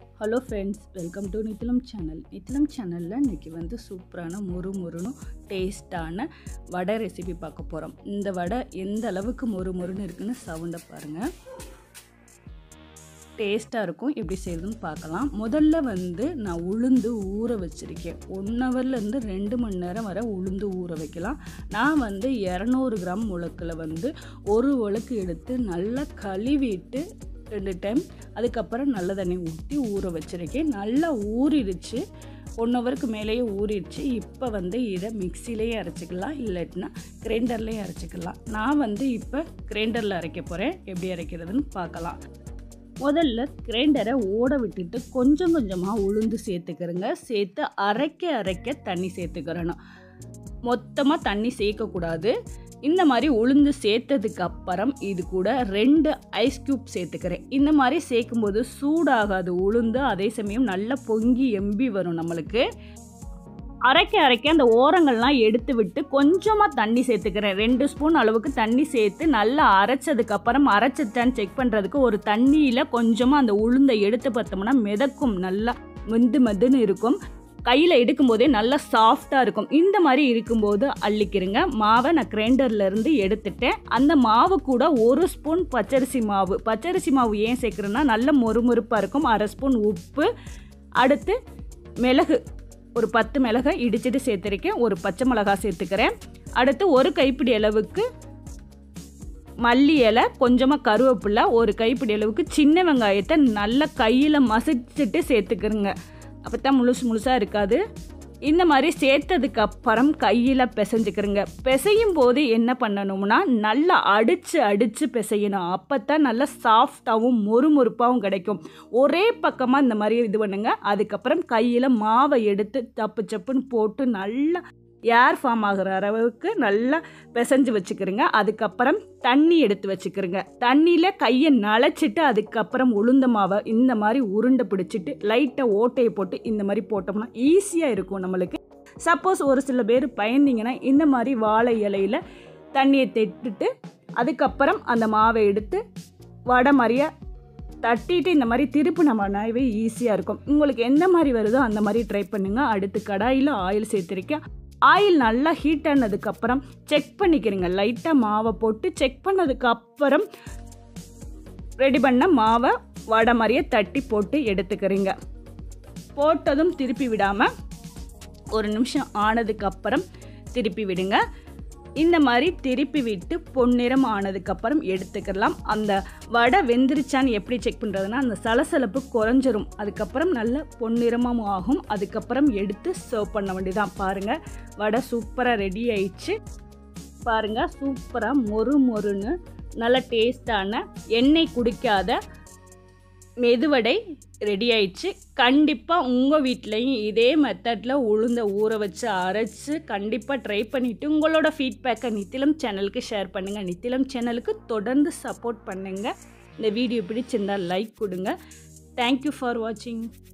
hello friends welcome to Nithilam channel Nithilam சேனலில் இன்றைக்கி வந்து சூப்பரான மொறு மொறுன்னு டேஸ்டான வடை ரெசிபி பார்க்க போகிறோம் இந்த வடை எந்த அளவுக்கு மொறு மொறுன்னு இருக்குன்னு சவுண்டை பாருங்கள் டேஸ்ட்டாக இருக்கும் எப்படி செய்யுதுன்னு பார்க்கலாம் முதல்ல வந்து நான் உளுந்து ஊற வச்சுருக்கேன் ஒன் ஹவர்லேருந்து ரெண்டு மணி நேரம் வரை உளுந்து ஊற வைக்கலாம் நான் வந்து இரநூறு கிராம் உலக்கில் வந்து ஒரு உலக்கு எடுத்து நல்லா கழுவிட்டு ரெண்டு டைம் அதுக்கப்புறம் நல்ல தண்ணி ஊற்றி ஊற வச்சுருக்கேன் நல்லா ஊறிடுச்சு ஒன் ஹவருக்கு மேலேயே ஊறிடுச்சு இப்போ வந்து இதை மிக்சிலேயே அரைச்சிக்கலாம் இல்லாட்டினா கிரைண்டர்லேயே அரைச்சிக்கலாம் நான் வந்து இப்போ கிரைண்டரில் அரைக்க போகிறேன் எப்படி அரைக்கிறதுன்னு பார்க்கலாம் முதல்ல கிரைண்டரை ஓட விட்டுட்டு கொஞ்சம் கொஞ்சமாக உளுந்து சேர்த்துக்கிறேங்க சேர்த்து அரைக்க அரைக்க தண்ணி சேர்த்துக்கிறணும் மொத்தமாக தண்ணி சேர்க்கக்கூடாது இந்த மாதிரி உளுந்து சேர்த்ததுக்கு அப்புறம் இது கூட ரெண்டு ஐஸ் க்யூப் சேர்த்துக்கிறேன் இந்த மாதிரி சேர்க்கும்போது சூடாகாது உளுந்து அதே சமயம் நல்லா பொங்கி எம்பி வரும் நம்மளுக்கு அரைக்க அரைக்க அந்த ஓரங்கள்லாம் எடுத்து விட்டு கொஞ்சமாக தண்ணி சேர்த்துக்கிறேன் ரெண்டு ஸ்பூன் அளவுக்கு தண்ணி சேர்த்து நல்லா அரைச்சதுக்கப்புறம் அரைச்சிட்டான்னு செக் பண்ணுறதுக்கு ஒரு தண்ணியில் கொஞ்சமாக அந்த உளுந்தை எடுத்து பார்த்தோம்னா மிதக்கும் நல்லா மெந்து மெதுன்னு இருக்கும் கையில் எடுக்கும்போதே நல்லா சாஃப்டாக இருக்கும் இந்த மாதிரி இருக்கும்போது அள்ளிக்கிறங்க மாவை நான் கிரைண்டர்லேருந்து எடுத்துட்டேன் அந்த மாவு கூட ஒரு ஸ்பூன் பச்சரிசி மாவு பச்சரிசி மாவு ஏன் சேர்க்குறேன்னா நல்ல மொறுமொறுப்பாக இருக்கும் அரை ஸ்பூன் உப்பு அடுத்து மிளகு ஒரு பத்து மிளகாய் இடிச்சிட்டு சேர்த்துருக்கேன் ஒரு பச்சை மிளகாய் சேர்த்துக்கிறேன் அடுத்து ஒரு கைப்பிடி அளவுக்கு மல்லி இலை கொஞ்சமாக கருவேப்பிலை ஒரு கைப்பிடி அளவுக்கு சின்ன வெங்காயத்தை நல்லா கையில் மசிச்சுட்டு சேர்த்துக்கிறேங்க அப்போ தான் முழுசு முழுசாக இருக்காது இந்த மாதிரி சேர்த்ததுக்கு அப்புறம் கையில் பிசைஞ்சுக்கிறேங்க பிசையும் போது என்ன பண்ணணும்னா நல்லா அடித்து அடித்து பிசையணும் அப்போ தான் நல்லா சாஃப்டாகவும் மொறுமொறுப்பாகவும் கிடைக்கும் ஒரே பக்கமாக இந்த மாதிரி இது பண்ணுங்க அதுக்கப்புறம் கையில் மாவை எடுத்து சப்பு சப்புன்னு போட்டு நல்லா ஏர் ஃபார்ம் ஆகிற அளவுக்கு நல்லா பிசைஞ்சு வச்சுக்கிறோங்க அதுக்கப்புறம் தண்ணி எடுத்து வச்சுக்கிறோங்க தண்ணியில் கையை நனைச்சிட்டு அதுக்கப்புறம் உளுந்த மாவை இந்த மாதிரி உருண்டை பிடிச்சிட்டு லைட்டாக ஓட்டையை போட்டு இந்த மாதிரி போட்டோம்னா ஈஸியாக இருக்கும் நம்மளுக்கு சப்போஸ் ஒரு சில பேர் பயந்தீங்கன்னா இந்த மாதிரி வாழை இலையில் தண்ணியை தெட்டுட்டு அதுக்கப்புறம் அந்த மாவை எடுத்து வடை மாதிரியே தட்டிட்டு இந்த மாதிரி திருப்பு நம்மனாவே ஈஸியாக இருக்கும் உங்களுக்கு எந்த மாதிரி வருதோ அந்த மாதிரி ட்ரை பண்ணுங்கள் அடுத்து கடாயில் ஆயில் சேர்த்துருக்கேன் ஆயில் நல்லா ஹீட் ஆனதுக்கப்புறம் செக் பண்ணிக்கிறீங்க லைட்டாக மாவை போட்டு செக் பண்ணதுக்கு அப்புறம் ரெடி பண்ண மாவை வடை மாதிரியே தட்டி போட்டு எடுத்துக்கிறீங்க போட்டதும் திருப்பி விடாமல் ஒரு நிமிஷம் ஆனதுக்கப்புறம் திருப்பி விடுங்க இந்த மாதிரி திருப்பி விட்டு பொன்னிறம் ஆனதுக்கப்புறம் எடுத்துக்கலாம் அந்த வடை வெந்துருச்சான்னு எப்படி செக் பண்ணுறதுனா அந்த சலசலப்பு குறைஞ்சிரும் அதுக்கப்புறம் நல்ல பொன்னிறமும் ஆகும் அதுக்கப்புறம் எடுத்து சர்வ் பண்ண வேண்டியதான் பாருங்கள் வடை சூப்பராக ரெடி ஆயிடுச்சு பாருங்கள் சூப்பராக மொறு மொறுன்னு நல்ல டேஸ்டான எண்ணெய் குடிக்காத மெதுவடை ரெடி ஆயிடுச்சு கண்டிப்பாக உங்கள் வீட்லேயும் இதே மெத்தடில் உளுந்த ஊற வச்சு அரைச்சி கண்டிப்பாக ட்ரை பண்ணிவிட்டு உங்களோட ஃபீட்பேக்கை நித்திலம் சேனலுக்கு ஷேர் பண்ணுங்கள் நித்திலம் சேனலுக்கு தொடர்ந்து சப்போர்ட் பண்ணுங்கள் இந்த வீடியோ பிடிச்சிருந்தால் லைக் கொடுங்க தேங்க்யூ ஃபார் வாட்சிங்